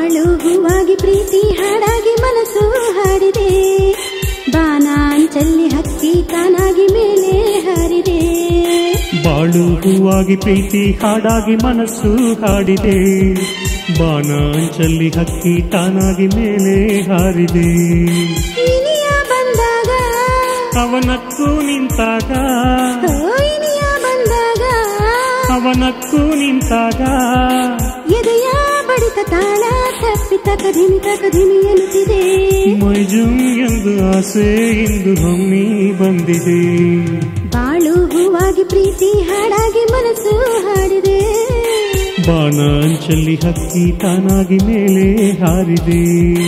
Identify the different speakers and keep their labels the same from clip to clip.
Speaker 1: ಬಾಳು ಹೂವಾಗಿ ಪ್ರೀತಿ ಹಾಡಾಗಿ ಮನಸ್ಸು ಹಾಡಿದೆ ಬಾನಾಂಚಲ್ಲಿ ಹಕ್ಕಿ ತಾನಾಗಿ ಮೇಲೆ ಹಾರಿದೆ
Speaker 2: ಬಾಳು ಹೂವಾಗಿ ಪ್ರೀತಿ ಹಾಡಾಗಿ ಮನಸ್ಸು ಹಾಡಿದೆ ಬಾನಾಂಚಲ್ಲಿ ಹಕ್ಕಿ ತಾನಾಗಿ ಮೇಲೆ ಹಾರಿದೆ
Speaker 1: ಇನಿಯ ಬಂದಾಗ
Speaker 2: ಅವನಕ್ಕೂ ನಿಂತಾಗ
Speaker 1: ಓ ಇನಿಯ ಬಂದಾಗ
Speaker 2: ಅವನಕ್ಕೂ ನಿಂತಾಗ
Speaker 1: ಎದೆಯ ಬಡಿತ ತಾಳ ತಪ್ಪಿ ತಕಧಿಮಿ ತಕಧಿಮಿ ಎನ್ನುತ್ತಿದೆ
Speaker 2: ಮೈಜುಂ ಎಂದು ಆಸೆ ಇಂದು ಹೊಮ್ಮಿ ಬಂದಿದೆ
Speaker 1: ಬಾಳು ಹೂವಾಗಿ ಪ್ರೀತಿ ಹಾಡಾಗಿ ಮನಸ್ಸು ಹಾಡಿದೆ
Speaker 2: ಬಾನಾಂಚಲ್ಲಿ ಹಕ್ಕಿ ತಾನಾಗಿ ಮೇಲೆ ಹಾರಿದೆ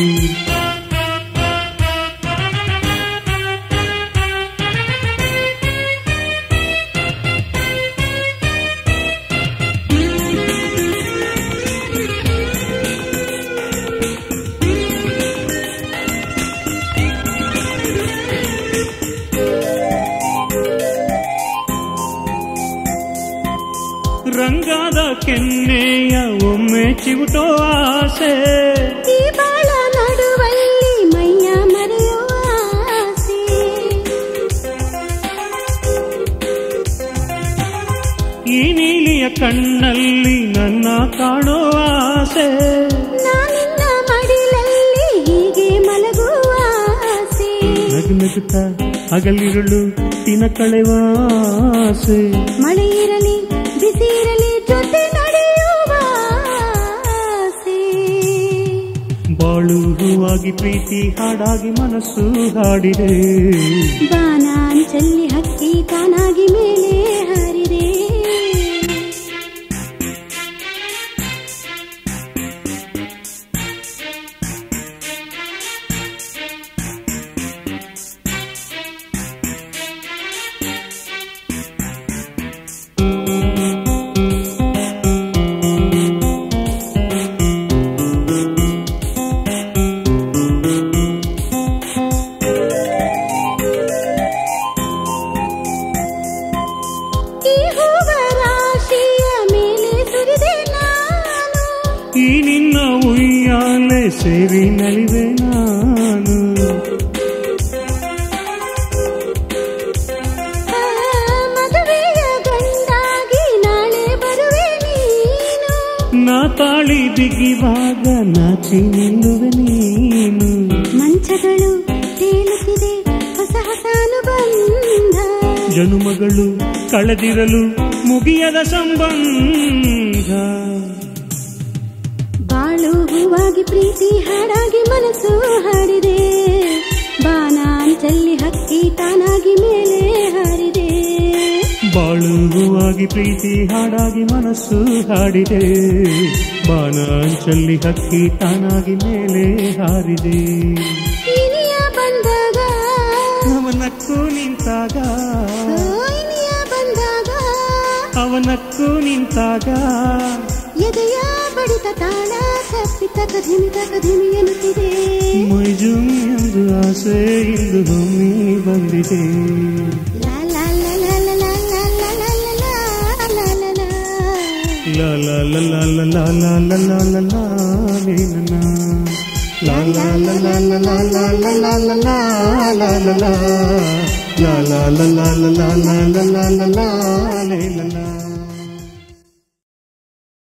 Speaker 2: ರಂಗಾದ ಕೆನ್ನೆಯ ಒಮ್ಮೆ ಚಿವುಟೋ ಆಸೆ
Speaker 1: ಈ ಬಾಳ ನಡುವಲ್ಲಿ ಮೈಯ ಮರೆಯುವ ಆಸೆ
Speaker 2: ಈ ನೀಲಿಯ ಕಣ್ಣಲ್ಲಿ ನನ್ನ ಕಾಣೋ ಆಸೆ
Speaker 1: ನಾನಿನ್ನ ಮಡಿಲಲ್ಲಿ ಹೀಗೆ ಮಲಗುವ ಆಸೆ
Speaker 2: ನಗು ನಗುತ್ತ ಹಗಲಿರುಳು ದಿನ ಕಳೆವ ಆಸೆ
Speaker 1: ಮಳೆ ಇರಲಿ ಬಿಸಿ ಇರಲಿ ಜೊತೆ ನಡೆಯುವ ಆಸೆ
Speaker 2: ಬಾಳು ಹೂವಾಗಿ ಪ್ರೀತಿ ಹಾಡಾಗಿ ಮನಸ್ಸು ಹಾಡಿದೆ
Speaker 1: ಬಾನಾಂಚಲ್ಲಿ ಹಕ್ಕಿ ತಾನಾಗಿ ಮೇಲೆ ಹಾರಿದೆ ಈ ಹೂವ ರಾಶಿಯ ಮೇಲೆ ಸುರಿದೆ ನಾನು
Speaker 2: ಈ ನಿನ್ನ ಉಯ್ಯಾಲೆ ಸೇರಿ ನಲಿವೆ ನಾನು
Speaker 1: ಆ, ಮದುವೆಯ ಗಂಡಾಗಿ ನಾಳೆ ಬರುವೆ ನೀನು
Speaker 2: ನಾ ತಾಳಿ ಬಿಗಿವಾಗ ನಾಚಿ ನಿಲ್ಲುವೆ ನೀನು
Speaker 1: ಮಂಚಗಳು ತೇಲುತ್ತಿದೆ ಹೊಸ ಹೊಸ ಅನುಬಂಧ
Speaker 2: ಜನುಮಗಳು ಕಳೆದಿರಲು ಮುಗಿಯದ ಸಂಬಂಧ
Speaker 1: ಬಾಳು ಹೂವಾಗಿ ಪ್ರೀತಿ ಹಾಡಾಗಿ ಮನಸ್ಸು ಹಾಡಿದೆ ಬಾನಾಂಚಲ್ಲಿ ಹಕ್ಕಿ ತಾನಾಗಿ ಮೇಲೆ ಹಾರಿದೆ
Speaker 2: ಬಾಳು ಹೂವಾಗಿ ಪ್ರೀತಿ ಹಾಡಾಗಿ ಮನಸ್ಸು ಹಾಡಿದೆ ಬಾನಾಂಚಲ್ಲಿ ಹಕ್ಕಿ ತಾನಾಗಿ ಮೇಲೆ ಹಾರಿದೆ
Speaker 1: ಇನಿಯ ಬಂದಾಗ
Speaker 2: ಅವನಕ್ಕೂ ನಿಂತಾಗ
Speaker 1: ಓ ಇನಿಯ ಬಂದಾಗ
Speaker 2: ಅವನಕ್ಕೂ ನಿಂತಾಗ
Speaker 1: ಎದೆಯ ಬಡಿತ ತಾಳ ತಪ್ಪಿ ತಕಧಿಮಿ ತಕಧಿಮಿ ಎನ್ನುತ್ತಿದೆ
Speaker 2: ಮೈಜುಂ ಎಂದು ಆಸೆ ಇಂದು ಹೊಮ್ಮಿ ಬಂದಿದೆ
Speaker 1: ಲಾ ಲಾ ಲಾ ಲಾ ಲಾ ಲಾ ಲಾ ಲಾ ಲಾ ಲಾ ಲಾ ಲಾ ಲಾ.
Speaker 2: La la la la la la la la la la la le la la. La la la la la la la la la la la la la la. La la la la la la la la la la la le la la.